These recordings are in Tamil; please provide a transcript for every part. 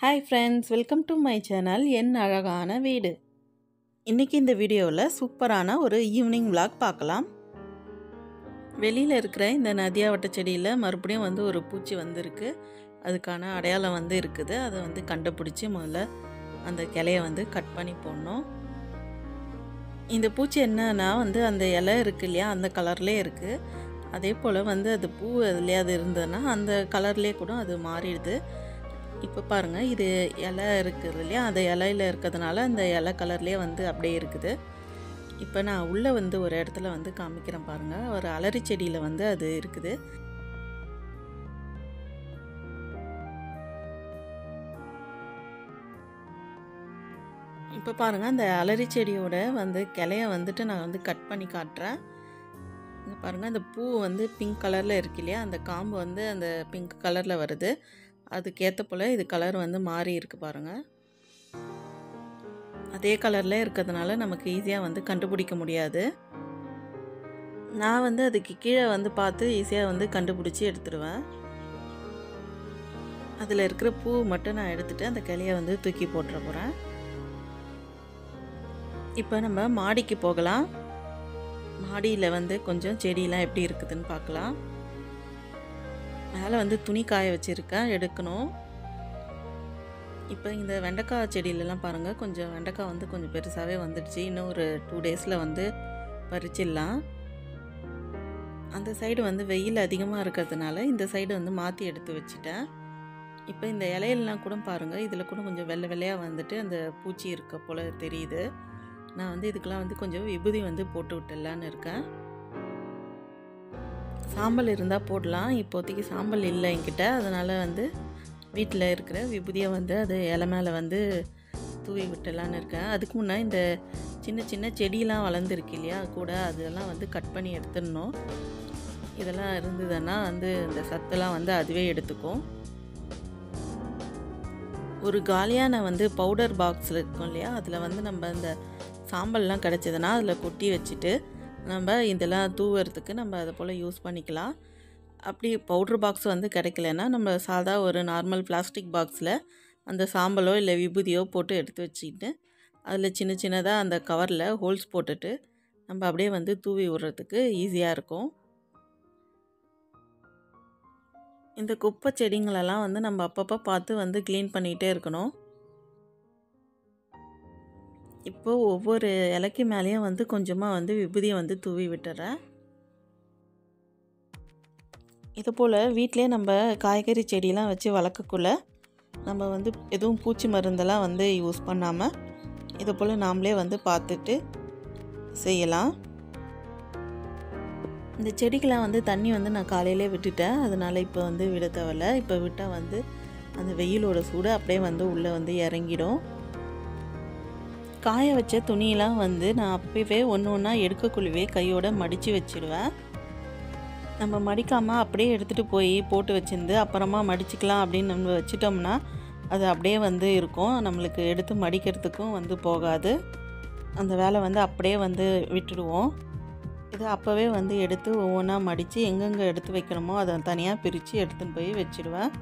hi friends welcome to my channel என் அழகான வீடு இன்றைக்கி இந்த வீடியோவில் சூப்பரான ஒரு ஈவினிங் vlog பார்க்கலாம் வெளியில் இருக்கிற இந்த நதியாவட்ட செடியில் மறுபடியும் வந்து ஒரு பூச்சி வந்திருக்கு அதுக்கான அடையாளம் வந்து இருக்குது அதை வந்து கண்டுபிடிச்சி முதல்ல அந்த கிளைய வந்து கட் பண்ணி போடணும் இந்த பூச்சி என்னன்னா வந்து அந்த இலை இருக்கு இல்லையா அந்த கலர்லேயே இருக்குது அதே போல் வந்து அது பூ அதுலேயே அது இருந்ததுன்னா அந்த கலர்லேயே கூட அது மாறிடுது இப்போ பாருங்கள் இது இலை இருக்குது இல்லையா அந்த இலையில இருக்கிறதுனால அந்த இலை கலர்லேயே வந்து அப்படியே இருக்குது இப்போ நான் உள்ளே வந்து ஒரு இடத்துல வந்து காமிக்கிறேன் பாருங்கள் ஒரு அலரி செடியில் வந்து அது இருக்குது இப்போ பாருங்கள் அந்த அலரி செடியோட வந்து கிளைய வந்துட்டு நான் வந்து கட் பண்ணி காட்டுறேன் இங்கே பாருங்கள் அந்த பூ வந்து பிங்க் கலரில் இருக்கு இல்லையா அந்த காம்பு வந்து அந்த பிங்க் கலரில் வருது அதுக்கேற்ற போல் இது கலர் வந்து மாறி இருக்கு பாருங்கள் அதே கலரில் இருக்கிறதுனால நமக்கு ஈஸியாக வந்து கண்டுபிடிக்க முடியாது நான் வந்து அதுக்கு கீழே வந்து பார்த்து ஈஸியாக வந்து கண்டுபிடிச்சி எடுத்துடுவேன் அதில் இருக்கிற பூ மட்டும் நான் எடுத்துகிட்டு அந்த கிளையை வந்து தூக்கி போட்டுற போகிறேன் இப்போ நம்ம மாடிக்கு போகலாம் மாடியில் வந்து கொஞ்சம் செடியெலாம் எப்படி இருக்குதுன்னு பார்க்கலாம் மேலே வந்து துணி காய வச்சுருக்கேன் எடுக்கணும் இப்போ இந்த வெண்டைக்காய் செடியிலலாம் பாருங்கள் கொஞ்சம் வெண்டைக்காய் வந்து கொஞ்சம் பெருசாகவே வந்துடுச்சு இன்னும் ஒரு டூ டேஸில் வந்து பறிச்சிடலாம் அந்த சைடு வந்து வெயில் அதிகமாக இருக்கிறதுனால இந்த சைடு வந்து மாற்றி எடுத்து வச்சுட்டேன் இப்போ இந்த இலையெல்லாம் கூட பாருங்கள் இதில் கூட கொஞ்சம் வெள்ளை வெள்ளையாக வந்துட்டு அந்த பூச்சி இருக்க போல் தெரியுது நான் வந்து இதுக்கெலாம் வந்து கொஞ்சம் விபூதி வந்து போட்டு விட்டுடலான்னு இருக்கேன் சாம்பல் இருந்தால் போடலாம் இப்போதைக்கு சாம்பல் இல்லை என்கிட்ட அதனால் வந்து வீட்டில் இருக்கிற விபூதியை வந்து அது இலை மேலே வந்து தூவி விட்டலான்னு இருக்கேன் அதுக்கு முன்னே இந்த சின்ன சின்ன செடியெலாம் வளர்ந்துருக்கு இல்லையா கூட அதெல்லாம் வந்து கட் பண்ணி எடுத்துடணும் இதெல்லாம் இருந்ததுன்னா வந்து இந்த சத்தெல்லாம் வந்து அதுவே எடுத்துக்கும் ஒரு காலியான வந்து பவுடர் பாக்ஸில் இருக்கும் இல்லையா அதில் வந்து நம்ம இந்த சாம்பல்லாம் கிடச்சதுன்னா அதில் கொட்டி வச்சுட்டு நம்ம இதெல்லாம் தூவுறதுக்கு நம்ம அதை போல் யூஸ் பண்ணிக்கலாம் அப்படி பவுட்ரு பாக்ஸ் வந்து கிடைக்கலன்னா நம்ம சாதா ஒரு நார்மல் பிளாஸ்டிக் பாக்ஸில் அந்த சாம்பலோ இல்லை விபூதியோ போட்டு எடுத்து வச்சுக்கிட்டு அதில் சின்ன சின்னதாக அந்த கவரில் ஹோல்ஸ் போட்டுட்டு நம்ம அப்படியே வந்து தூவி விடுறதுக்கு ஈஸியாக இருக்கும் இந்த குப்பை செடிங்களெல்லாம் வந்து நம்ம அப்பப்போ பார்த்து வந்து க்ளீன் பண்ணிகிட்டே இருக்கணும் இப்போது ஒவ்வொரு இலைக்கு மேலேயும் வந்து கொஞ்சமாக வந்து விபூதியை வந்து தூவி விட்டுறேன் இது போல் வீட்டிலே நம்ம காய்கறி செடியெலாம் வச்சு வளர்க்கக்குள்ள நம்ம வந்து எதுவும் பூச்சி மருந்தெல்லாம் வந்து யூஸ் பண்ணாமல் இது போல் நாமளே வந்து பார்த்துட்டு செய்யலாம் இந்த செடிக்கெலாம் வந்து தண்ணி வந்து நான் காலையிலே விட்டுட்டேன் அதனால் இப்போ வந்து விட தேவையில்ல இப்போ விட்டால் வந்து அந்த வெயிலோட சூடு அப்படியே வந்து உள்ளே வந்து இறங்கிடும் காய வச்ச துணியெல்லாம் வந்து நான் அப்பவே ஒன்று ஒன்றா எடுக்கக்குள்ளவே கையோட மடித்து வச்சிடுவேன் நம்ம மடிக்காமல் அப்படியே எடுத்துகிட்டு போய் போட்டு வச்சிருந்து அப்புறமா மடிச்சுக்கலாம் அப்படின்னு நம்ம வச்சிட்டோம்னா அது அப்படியே வந்து இருக்கும் நம்மளுக்கு எடுத்து மடிக்கிறதுக்கும் வந்து போகாது அந்த வேலை வந்து அப்படியே வந்து விட்டுடுவோம் இது அப்போவே வந்து எடுத்து ஒவ்வொன்றா மடித்து எங்கெங்கே எடுத்து வைக்கணுமோ அதை தனியாக பிரித்து எடுத்துன்னு போய் வச்சிடுவேன்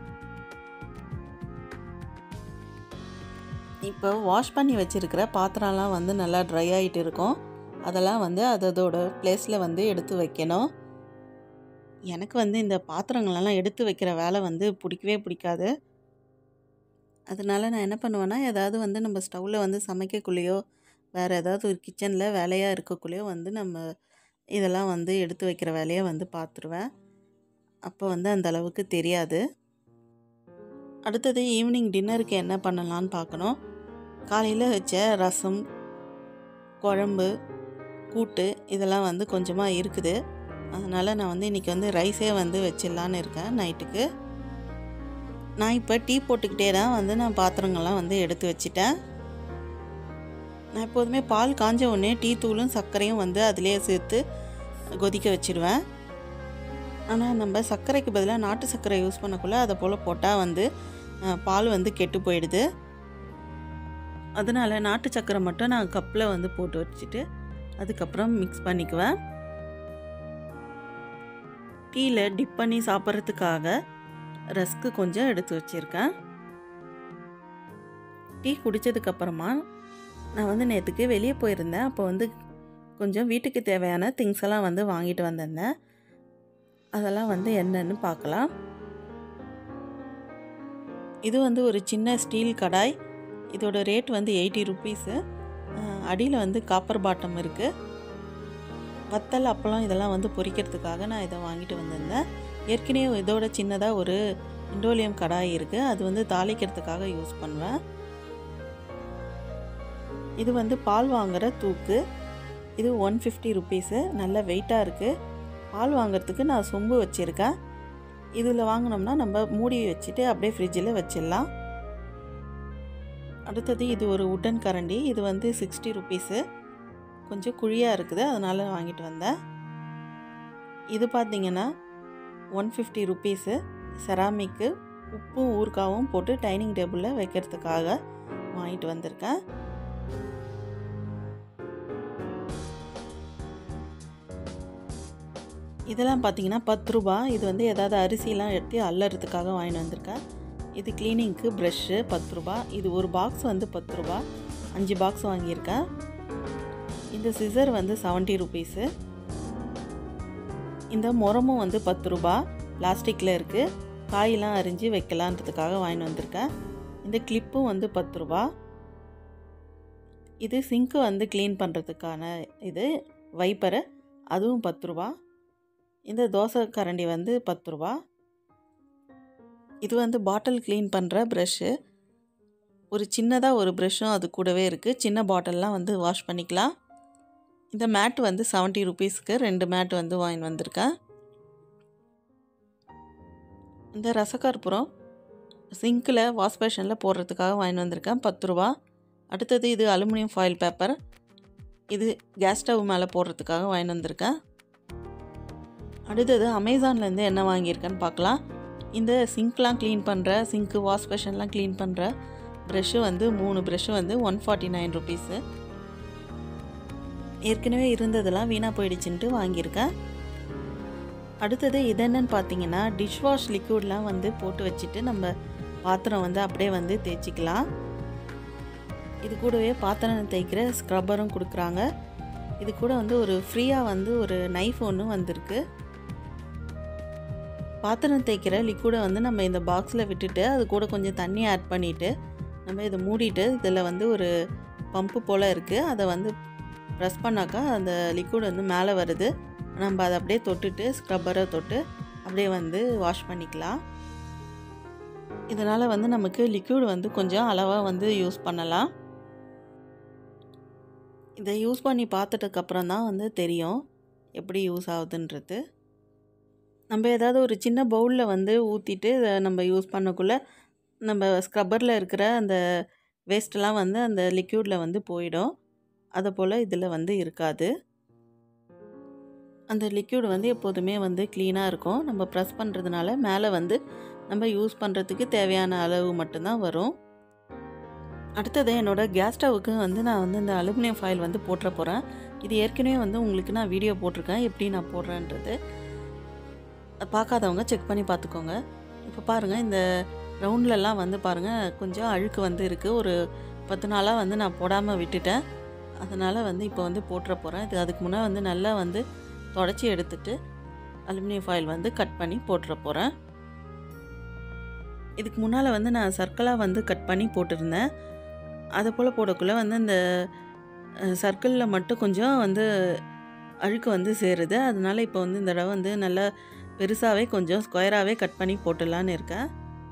இப்போ வாஷ் பண்ணி வச்சுருக்கிற பாத்திரம்லாம் வந்து நல்லா ட்ரை ஆகிட்டு இருக்கும் அதெல்லாம் வந்து அதோட பிளேஸில் வந்து எடுத்து வைக்கணும் எனக்கு வந்து இந்த பாத்திரங்களெல்லாம் எடுத்து வைக்கிற வேலை வந்து பிடிக்கவே பிடிக்காது அதனால நான் என்ன பண்ணுவேன்னா ஏதாவது வந்து நம்ம ஸ்டவ்வில் வந்து சமைக்கக்குள்ளேயோ வேறு ஏதாவது ஒரு கிச்சனில் வேலையாக இருக்கக்குள்ளேயோ வந்து நம்ம இதெல்லாம் வந்து எடுத்து வைக்கிற வேலையை வந்து பார்த்துருவேன் அப்போ வந்து அந்த அளவுக்கு தெரியாது அடுத்தது ஈவினிங் டின்னருக்கு என்ன பண்ணலான்னு பார்க்கணும் காலையில் வச்ச ரசம் குழம்பு கூட்டு இதெல்லாம் வந்து கொஞ்சமாக இருக்குது அதனால் நான் வந்து இன்றைக்கி வந்து ரைஸே வந்து வச்சிடலான்னு இருக்கேன் நைட்டுக்கு நான் இப்போ டீ போட்டுக்கிட்டே தான் வந்து நான் பாத்திரங்கள்லாம் வந்து எடுத்து வச்சிட்டேன் நான் எப்போதுமே பால் காஞ்ச உடனே டீ தூளும் சர்க்கரையும் வந்து அதிலே சேர்த்து கொதிக்க வச்சிடுவேன் ஆனால் நம்ம சர்க்கரைக்கு பதிலாக நாட்டு சர்க்கரை யூஸ் பண்ணக்குள்ளே அதை போல் போட்டால் வந்து பால் வந்து கெட்டு போயிடுது அதனால் நாட்டு சர்க்கரை மட்டும் நான் கப்பில் வந்து போட்டு வச்சுட்டு அதுக்கப்புறம் மிக்ஸ் பண்ணிக்குவேன் டீயில் டிப் பண்ணி சாப்பிட்றதுக்காக ரஸ்க்கு கொஞ்சம் எடுத்து வச்சுருக்கேன் டீ குடித்ததுக்கப்புறமா நான் வந்து நேற்றுக்கு வெளியே போயிருந்தேன் அப்போ வந்து கொஞ்சம் வீட்டுக்கு தேவையான திங்ஸ் எல்லாம் வந்து வாங்கிட்டு வந்திருந்தேன் அதெல்லாம் வந்து என்னன்னு பார்க்கலாம் இது வந்து ஒரு சின்ன ஸ்டீல் கடாய் இதோட ரேட் வந்து எயிட்டி ருப்பீஸு அடியில் வந்து காப்பர் பாட்டம் இருக்குது வத்தல் அப்பளம் இதெல்லாம் வந்து பொரிக்கிறதுக்காக நான் இதை வாங்கிட்டு வந்திருந்தேன் ஏற்கனவே இதோட சின்னதாக ஒரு இண்டோலியம் கடாய் இருக்குது அது வந்து தாளிக்கிறதுக்காக யூஸ் பண்ணுவேன் இது வந்து பால் வாங்குகிற தூக்கு இது ஒன் ஃபிஃப்டி ருப்பீஸு நல்ல வெயிட்டாக இருக்குது பால் வாங்குறதுக்கு நான் சொம்பு வச்சுருக்கேன் இதில் வாங்கினோம்னா நம்ம மூடி வச்சுட்டு அப்படியே ஃப்ரிட்ஜில் வச்சிடலாம் அடுத்தது இது ஒரு உட்டன் கரண்டி இது வந்து சிக்ஸ்டி ருப்பீஸு கொஞ்சம் குழியாக இருக்குது அதனால் வாங்கிட்டு வந்தேன் இது பார்த்திங்கன்னா ஒன் ஃபிஃப்டி ருப்பீஸு செராமிக்கு உப்பும் ஊறுகாவும் போட்டு டைனிங் டேபிளில் வைக்கிறதுக்காக வாங்கிட்டு வந்திருக்கேன் இதெல்லாம் பார்த்தீங்கன்னா பத்து ரூபா இது வந்து ஏதாவது அரிசிலாம் எடுத்து அள்ளறதுக்காக வாங்கிட்டு வந்திருக்கேன் இது க்ளீனிங்க்கு ப்ரெஷ்ஷு பத்து ரூபா இது ஒரு பாக்ஸ் வந்து பத்து ரூபா அஞ்சு பாக்ஸ் வாங்கியிருக்கேன் இந்த சிசர் வந்து செவன்ட்டி ருபீஸு இந்த முரமும் வந்து பத்து ரூபா பிளாஸ்டிக்கில் இருக்குது காயெல்லாம் அரிஞ்சு வைக்கலான்றதுக்காக வாங்கிட்டு வந்திருக்கேன் இந்த கிளிப்பும் வந்து பத்து ரூபா இது சிங்க்கு வந்து க்ளீன் பண்ணுறதுக்கான இது வைப்பரு அதுவும் பத்து ரூபா இந்த தோசை கரண்டி வந்து பத்து ரூபா இது வந்து பாட்டில் க்ளீன் பண்ணுற ப்ரஷ்ஷு ஒரு சின்னதாக ஒரு ப்ரஷ்ஷும் அது கூடவே இருக்குது சின்ன பாட்டில்லாம் வந்து வாஷ் பண்ணிக்கலாம் இந்த மேட் வந்து செவன்ட்டி ருபீஸ்க்கு ரெண்டு மேட் வந்து வாங்கி வந்திருக்கேன் இந்த ரசக்கற்பூரம் சிங்கில் வாஷ் பேஷனில் போடுறதுக்காக வாங்கி வந்திருக்கேன் பத்து ரூபா அடுத்தது இது அலுமினியம் ஃபாயில் பேப்பர் இது கேஸ் ஸ்டவ் மேலே போடுறதுக்காக வாங்கி வந்திருக்கேன் அடுத்தது அமேசான்லேருந்து என்ன வாங்கியிருக்கேன்னு பார்க்கலாம் இந்த சிங்க்லாம் க்ளீன் பண்ணுற சிங்க்கு வாஷ் பேஷன்லாம் க்ளீன் பண்ணுற ப்ரெஷ்ஷு வந்து மூணு ப்ரெஷ்ஷு வந்து ஒன் ஃபார்ட்டி நைன் ருபீஸு ஏற்கனவே இருந்ததெல்லாம் வீணாக போயிடுச்சுன்ட்டு வாங்கியிருக்கேன் அடுத்தது இது என்னன்னு பார்த்தீங்கன்னா டிஷ் வாஷ் லிக்விட்லாம் வந்து போட்டு வச்சுட்டு நம்ம பாத்திரம் வந்து அப்படியே வந்து தேய்ச்சிக்கலாம் இது கூடவே பாத்திரம் தேய்க்கிற ஸ்க்ரப்பரும் கொடுக்குறாங்க இது கூட வந்து ஒரு ஃப்ரீயாக வந்து ஒரு நைஃப் ஒன்று வந்திருக்கு பாத்திரம் தேய்க்கிற லிக்விடை வந்து நம்ம இந்த பாக்ஸில் விட்டுட்டு அது கூட கொஞ்சம் தண்ணி ஆட் பண்ணிவிட்டு நம்ம இதை மூடிட்டு இதில் வந்து ஒரு பம்பு போல் இருக்குது அதை வந்து ப்ரெஸ் பண்ணாக்கா அந்த லிக்விட் வந்து மேலே வருது நம்ம அதை அப்படியே தொட்டுட்டு ஸ்க்ரப்பரை தொட்டு அப்படியே வந்து வாஷ் பண்ணிக்கலாம் இதனால் வந்து நமக்கு லிக்விட் வந்து கொஞ்சம் அளவாக வந்து யூஸ் பண்ணலாம் இதை யூஸ் பண்ணி பார்த்துட்டதுக்கப்புறம் தான் வந்து தெரியும் எப்படி யூஸ் ஆகுதுன்றது நம்ம ஏதாவது ஒரு சின்ன பவுலில் வந்து ஊற்றிட்டு இதை நம்ம யூஸ் பண்ணக்குள்ளே நம்ம ஸ்க்ரப்பரில் இருக்கிற அந்த வேஸ்ட்டெல்லாம் வந்து அந்த லிக்யூடில் வந்து போயிடும் அதை போல் இதில் வந்து இருக்காது அந்த லிக்யூட் வந்து எப்போதுமே வந்து க்ளீனாக இருக்கும் நம்ம ப்ரெஸ் பண்ணுறதுனால மேலே வந்து நம்ம யூஸ் பண்ணுறதுக்கு தேவையான அளவு மட்டும்தான் வரும் அடுத்தது என்னோடய கேஸ் ஸ்டவ்வுக்கு வந்து நான் வந்து இந்த அலுமினியம் ஃபாயில் வந்து போட்டுற போகிறேன் இது ஏற்கனவே வந்து உங்களுக்கு நான் வீடியோ போட்டிருக்கேன் எப்படி நான் போடுறேன்றது பார்க்காதவங்க செக் பண்ணி பார்த்துக்கோங்க இப்போ பாருங்கள் இந்த ரவுண்ட்லலாம் வந்து பாருங்கள் கொஞ்சம் அழுக்கு வந்து இருக்குது ஒரு பத்து நாளாக வந்து நான் போடாமல் விட்டுட்டேன் அதனால் வந்து இப்போ வந்து போட்டுற போகிறேன் இது அதுக்கு முன்னே வந்து நல்லா வந்து தொடச்சி எடுத்துட்டு அலுமினியம் ஃபாயில் வந்து கட் பண்ணி போட்டுற போகிறேன் இதுக்கு முன்னால் வந்து நான் சர்க்கிளாக வந்து கட் பண்ணி போட்டிருந்தேன் அதை போல் போடக்குள்ளே வந்து அந்த சர்க்கிளில் மட்டும் கொஞ்சம் வந்து அழுக்கு வந்து சேருது அதனால் இப்போ வந்து இந்த தடவை வந்து நல்லா பெருசாகவே கொஞ்சம் ஸ்கொயராகவே கட் பண்ணி போட்டுடலான்னு இருக்கேன்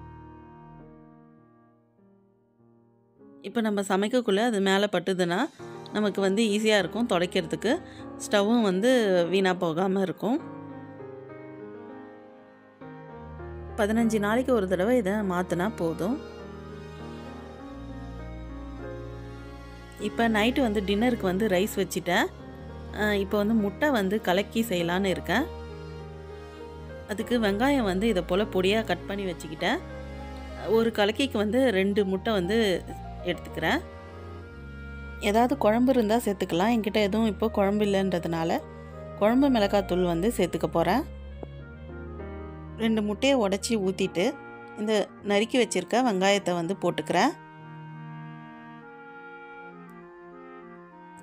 இப்போ நம்ம சமைக்கக்குள்ளே அது மேலே பட்டுதுன்னா நமக்கு வந்து ஈஸியாக இருக்கும் துடைக்கிறதுக்கு ஸ்டவ்வும் வந்து வீணாக போகாமல் இருக்கும் பதினஞ்சு நாளைக்கு ஒரு தடவை இதை மாற்றினா போதும் இப்போ நைட்டு வந்து டின்னருக்கு வந்து ரைஸ் வச்சுட்டேன் இப்போ வந்து முட்டை வந்து கலக்கி செய்யலான்னு இருக்கேன் அதுக்கு வெங்காயம் வந்து இதை போல் பொடியாக கட் பண்ணி வச்சுக்கிட்டேன் ஒரு கலக்கிக்கு வந்து ரெண்டு முட்டை வந்து எடுத்துக்கிறேன் ஏதாவது குழம்பு இருந்தால் சேர்த்துக்கலாம் என்கிட்ட எதுவும் இப்போ குழம்பு இல்லைன்றதுனால குழம்பு மிளகாத்தூள் வந்து சேர்த்துக்க போகிறேன் ரெண்டு முட்டையை உடச்சி ஊற்றிட்டு இந்த நறுக்கி வச்சுருக்க வெங்காயத்தை வந்து போட்டுக்கிறேன்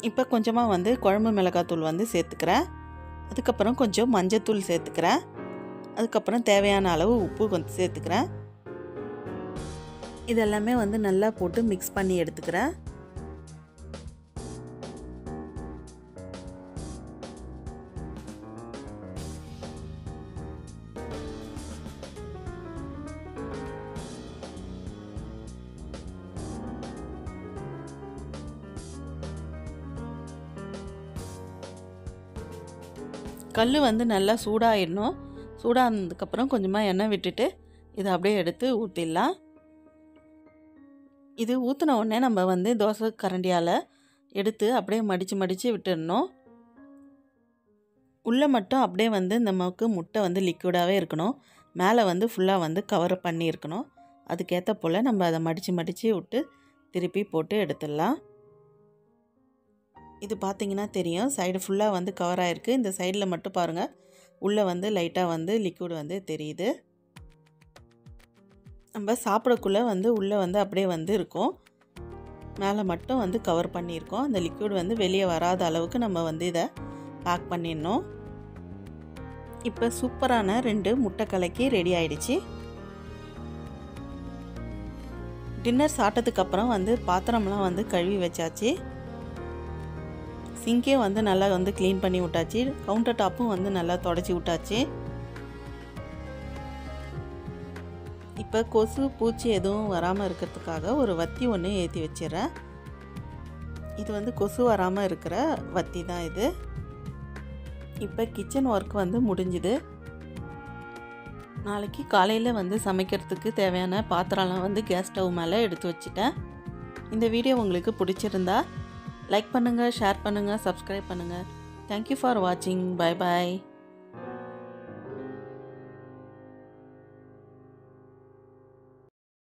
இப்போ கொஞ்சமாக வந்து குழம்பு மிளகாத்தூள் வந்து சேர்த்துக்கிறேன் அதுக்கப்புறம் கொஞ்சம் மஞ்சத்தூள் சேர்த்துக்கிறேன் அதுக்கப்புறம் தேவையான அளவு உப்பு கொஞ்சம் சேர்த்துக்கிறேன் இதெல்லாமே வந்து நல்லா போட்டு மிக்ஸ் பண்ணி எடுத்துக்கிறேன் கல் வந்து நல்லா சூடாகிடணும் சூடானதுக்கப்புறம் கொஞ்சமாக எண்ணெய் விட்டுட்டு இதை அப்படியே எடுத்து ஊற்றிடலாம் இது ஊற்றின உடனே நம்ம வந்து தோசை கரண்டியால் எடுத்து அப்படியே மடித்து மடித்து விட்டுடணும் உள்ளே மட்டும் அப்படியே வந்து நமக்கு முட்டை வந்து லிக்விடாகவே இருக்கணும் மேலே வந்து ஃபுல்லாக வந்து கவர் பண்ணி இருக்கணும் அதுக்கேற்ற போல் நம்ம அதை மடித்து மடித்து விட்டு திருப்பி போட்டு எடுத்துடலாம் இது பார்த்தீங்கன்னா தெரியும் சைடு ஃபுல்லாக வந்து கவர் ஆகிருக்கு இந்த சைடில் மட்டும் பாருங்கள் உள்ளே வந்து லைட்டாக வந்து லிக்விட் வந்து தெரியுது நம்ம சாப்பிடக்குள்ளே வந்து உள்ளே வந்து அப்படியே வந்து இருக்கும் மேலே மட்டும் வந்து கவர் பண்ணியிருக்கோம் அந்த லிக்விட் வந்து வெளியே வராத அளவுக்கு நம்ம வந்து இதை பேக் பண்ணிடணும் இப்போ சூப்பரான ரெண்டு முட்டை கலக்கி ரெடி ஆயிடுச்சு டின்னர் சாப்பிட்டதுக்கப்புறம் வந்து பாத்திரம்லாம் வந்து கழுவி வச்சாச்சு சிங்கே வந்து நல்லா வந்து க்ளீன் பண்ணி விட்டாச்சு கவுண்டர் டாப்பும் வந்து நல்லா தொடச்சி விட்டாச்சு இப்போ கொசு பூச்சி எதுவும் வராமல் இருக்கிறதுக்காக ஒரு வத்தி ஒன்று ஏற்றி வச்சிடுறேன் இது வந்து கொசு வராமல் இருக்கிற வத்தி தான் இது இப்போ கிச்சன் ஒர்க் வந்து முடிஞ்சுது நாளைக்கு காலையில் வந்து சமைக்கிறதுக்கு தேவையான பாத்திரம்லாம் வந்து கேஸ் ஸ்டவ் மேலே எடுத்து வச்சுட்டேன் இந்த வீடியோ உங்களுக்கு பிடிச்சிருந்தா லைக் பண்ணுங்கள் ஷேர் பண்ணுங்கள் சப்ஸ்கிரைப் பண்ணுங்கள் தேங்க்யூ ஃபார் வாட்சிங் பை பாய்